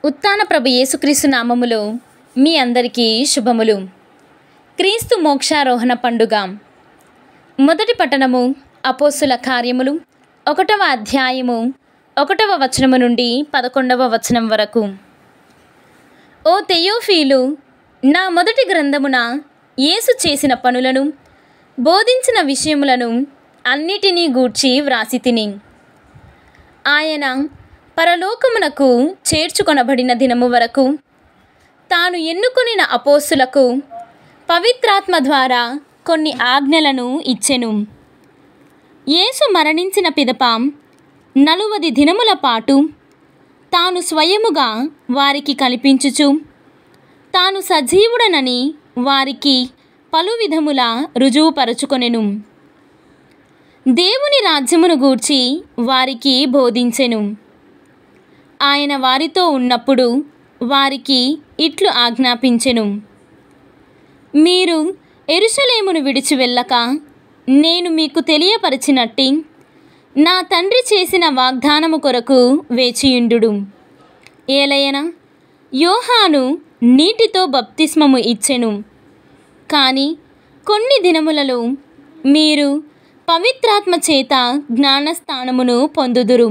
ఉత్తాన ప్రభు యేసుక్రీస్తు నామములో మీ అందరికీ శుభములు క్రీస్తు మోక్షారోహణ పండుగ మొదటి పట్టణము అపోస్తుల కార్యములు ఒకటవ అధ్యాయము ఒకటవ వచనము నుండి పదకొండవ వచనం వరకు ఓ తెయోఫీలు నా మొదటి గ్రంథమున యేసు చేసిన పనులను బోధించిన విషయములను అన్నిటినీ గూర్చి వ్రాసి తిని ఆయన పరలోకమునకు చేర్చుకొనబడిన దినము వరకు తాను ఎన్నుకొనిన అపోస్తులకు పవిత్రాత్మ ద్వారా కొన్ని ఆజ్ఞలను ఇచ్చెను యేసు మరణించిన పిదప నలువది దినముల పాటు తాను స్వయముగా వారికి కనిపించుచు తాను సజీవుడనని వారికి పలు విధముల రుజువుపరచుకొనెను దేవుని రాజ్యమును గూర్చి వారికి బోధించెను ఆయన వారితో ఉన్నప్పుడు వారికి ఇట్లు ఆజ్ఞాపించెను మీరు ఎరుసలేమును విడిచి వెళ్ళక నేను మీకు తెలియపరిచినట్టి నా తండ్రి చేసిన వాగ్దానము కొరకు వేచియుండు ఏలయన యోహాను నీటితో బప్తిస్మము ఇచ్చెను కానీ కొన్ని దినములలో మీరు పవిత్రాత్మ చేత జ్ఞానస్థానమును పొందుదురు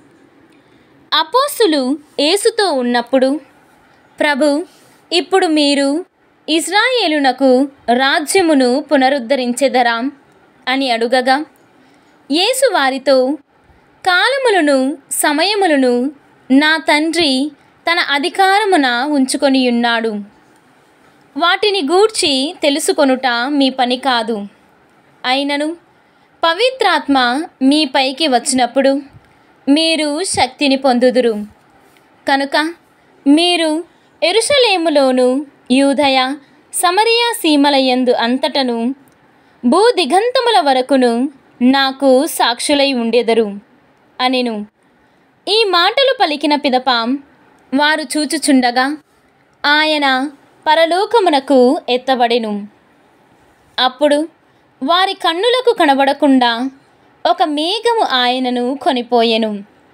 అపోస్తులు యేసుతో ఉన్నప్పుడు ప్రభు ఇప్పుడు మీరు ఇజ్రాయేలునకు రాజ్యమును పునరుద్ధరించెదరా అని అడుగగా యేసు వారితో కాలములను సమయములను నా తండ్రి తన అధికారమున ఉంచుకొని ఉన్నాడు వాటిని గూర్చి తెలుసుకొనుట మీ పని కాదు అయినను పవిత్రాత్మ మీ పైకి వచ్చినప్పుడు మీరు శక్తిని పొందుదురు కనుక మీరు ఎరుషలేములోను యూదయ సమరియా సీమలయందు అంతటను భూదిగంతముల వరకును నాకు సాక్షులై ఉండెదరు అనెను ఈ మాటలు పలికిన పిదప వారు చూచుచుండగా ఆయన పరలోకమునకు ఎత్తబడెను అప్పుడు వారి కన్నులకు కనబడకుండా ఒక మేఘము ఆయనను కొనిపోయెను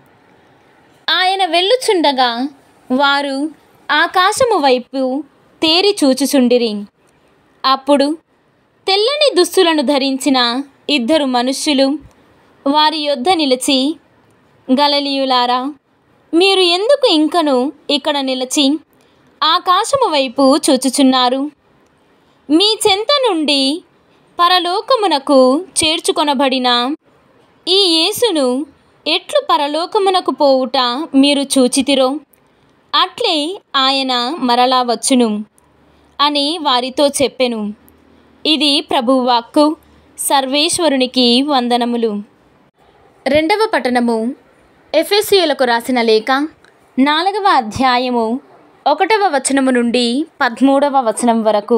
ఆయన వెళ్ళుచుండగా వారు ఆకాశము వైపు తేరి చూచుచుండిరి అప్పుడు తెల్లని దుస్తులను ధరించిన ఇద్దరు మనుష్యులు వారి యొద్ద నిలిచి గలలియులారా మీరు ఎందుకు ఇంకను ఇక్కడ నిలిచి ఆకాశము వైపు చూచుచున్నారు మీ చెంత నుండి పరలోకమునకు చేర్చుకొనబడిన ఈ యేసును ఎట్లు పరలోకమునకు పోవుట మీరు చూచితిరో అట్లే ఆయన మరలా వచ్చును అని వారితో చెప్పెను ఇది ప్రభువాక్కు సర్వేశ్వరునికి వందనములు రెండవ పట్టణము ఎఫెసియులకు రాసిన లేఖ నాలుగవ అధ్యాయము ఒకటవ వచనము నుండి పదమూడవ వచనం వరకు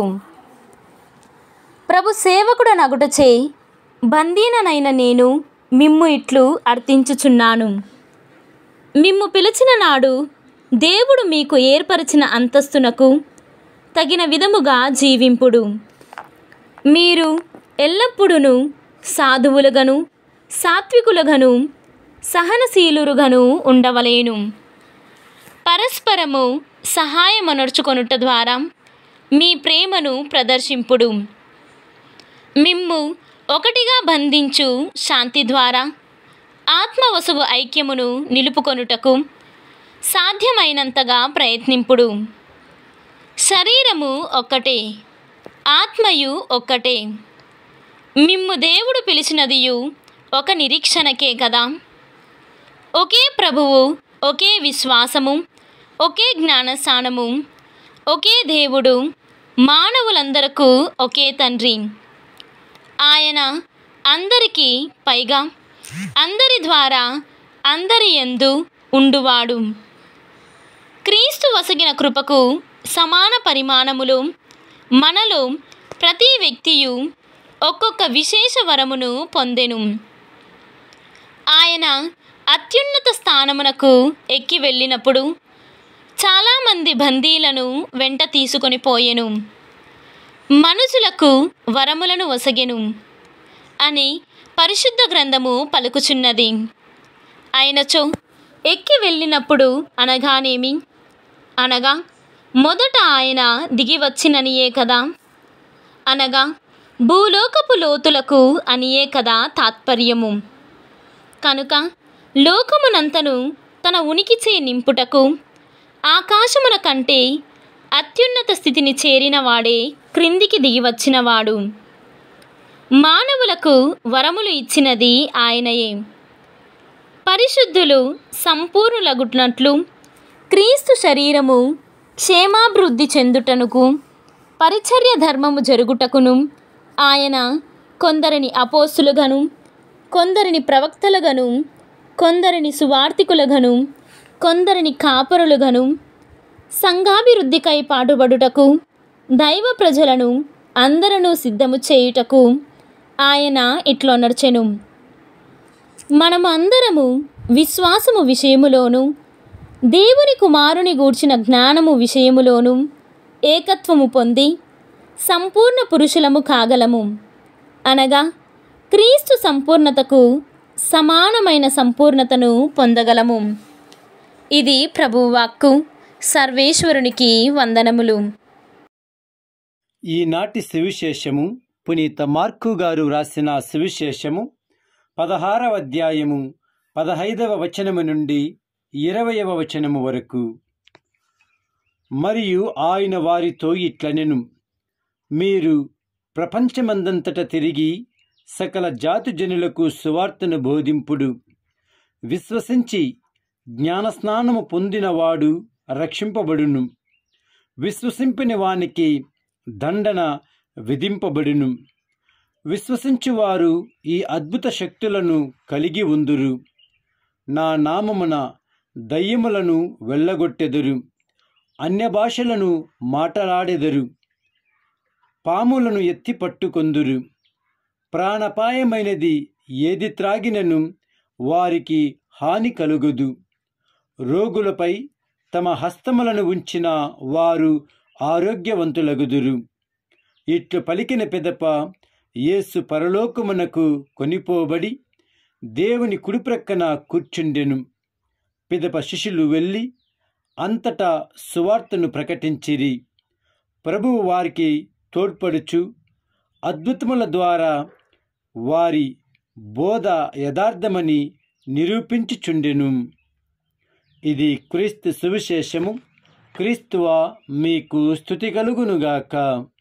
ప్రభు సేవకుడ నగుటచే బందీననైన నేను మిమ్ము ఇట్లు అర్థించుచున్నాను మిమ్ము పిలిచిన నాడు దేవుడు మీకు ఏర్పరిచిన అంతస్తునకు తగిన విధముగా జీవింపుడు మీరు ఎల్లప్పుడూ సాధువులుగను సాత్వికులుగను సహనశీలురుగను ఉండవలేను పరస్పరము సహాయమనర్చుకొనుట ద్వారా మీ ప్రేమను ప్రదర్శింపుడు మిమ్ము ఒకటిగా బంధించు శాంతి ద్వారా ఆత్మవసుగు ఐక్యమును నిలుపుకొనుటకు సాధ్యమైనంతగా ప్రయత్నింపుడు శరీరము ఒక్కటే ఆత్మయు ఒక్కటే మిమ్ము దేవుడు పిలిచినదియు ఒక నిరీక్షణకే కదా ఒకే ప్రభువు ఒకే విశ్వాసము ఒకే జ్ఞానస్థానము ఒకే దేవుడు మానవులందరకు ఒకే తండ్రి ఆయన అందరికీ పైగా అందరి ద్వారా అందరి ఎందు ఉండువాడు క్రీస్తు వసగిన కృపకు సమాన పరిమాణములు మనలో ప్రతి వ్యక్తియు ఒక్కొక్క విశేష వరమును పొందెను ఆయన అత్యున్నత స్థానమునకు ఎక్కి వెళ్ళినప్పుడు చాలామంది బందీలను వెంట తీసుకొని పోయెను మనుషులకు వరములను వసగెను అని పరిశుద్ధ గ్రంథము పలుకుచున్నది అయినచో ఎక్కి వెళ్ళినప్పుడు అనగానేమి అనగా మొదట ఆయన దిగి వచ్చిననియే కదా అనగా భూలోకపు లోతులకు అనియే కదా తాత్పర్యము కనుక లోకమునంతను తన ఉనికిచే నింపుటకు ఆకాశమున కంటే అత్యున్నత స్థితిని చేరిన వాడే క్రిందికి దిగి వచ్చినవాడు మానవులకు వరములు ఇచ్చినది ఆయనయే పరిశుద్ధులు సంపూర్ణులగుట్నట్లు క్రీస్తు శరీరము క్షేమాభివృద్ధి చెందుటనుకు పరిచర్య ధర్మము జరుగుటకును ఆయన కొందరిని అపోస్తులుగాను కొందరిని ప్రవక్తలుగాను కొందరిని సువార్తికులుగాను కొందరిని కాపరులుగాను సంఘాభివృద్ధికై పాటుపడుటకు దైవ ప్రజలను అందరూ సిద్ధము చేయుటకు ఆయన ఇట్లా నడిచెను మనము అందరము విశ్వాసము విషయములోను దేవుని కుమారుని గూర్చిన జ్ఞానము విషయములోను ఏకత్వము పొంది సంపూర్ణ పురుషులము కాగలము అనగా క్రీస్తు సంపూర్ణతకు సమానమైన సంపూర్ణతను పొందగలము ఇది ప్రభువాక్కు సర్వేశ్వరునికి వందనములు ఈనాటి సువిశేషము పునీత మార్కు గారు రాసిన సువిశేషము పదహారవ అధ్యాయము పదహైదవ వచనము నుండి ఇరవయవ వచనము వరకు మరియు ఆయన వారితో ఇట్లనెను మీరు ప్రపంచమందంతట తిరిగి సకల జాతి జనులకు సువార్తను బోధింపుడు విశ్వసించి జ్ఞానస్నానము పొందినవాడు రక్షింపబడును విశ్వసింపిన వానికి దండన విధింపబడును విశ్వసించువారు ఈ అద్భుత శక్తులను కలిగి ఉందురు నా నామమున దయ్యములను వెళ్ళగొట్టెదరు అన్య భాషలను మాటలాడెదరు పాములను ఎత్తి పట్టుకొందురు ప్రాణపాయమైనది ఏది త్రాగినను వారికి హాని కలుగదు రోగులపై తమ హస్తములను ఉంచిన వారు ఆరోగ్యవంతులగుదురు ఇట్లు పలికిన పెదప యేసు పరలోకమునకు కొనిపోబడి దేవుని కుడిప్రక్కన కూర్చుండెను పిదప శిష్యులు వెళ్ళి అంతటా సువార్తను ప్రకటించిరి ప్రభువు వారికి తోడ్పడుచు అద్భుతముల ద్వారా వారి బోధ యథార్థమని నిరూపించుచుండెను ఇది క్రీస్తు సువిశేషము క్రీస్తువా మీకు స్థుతి కలుగునుగాక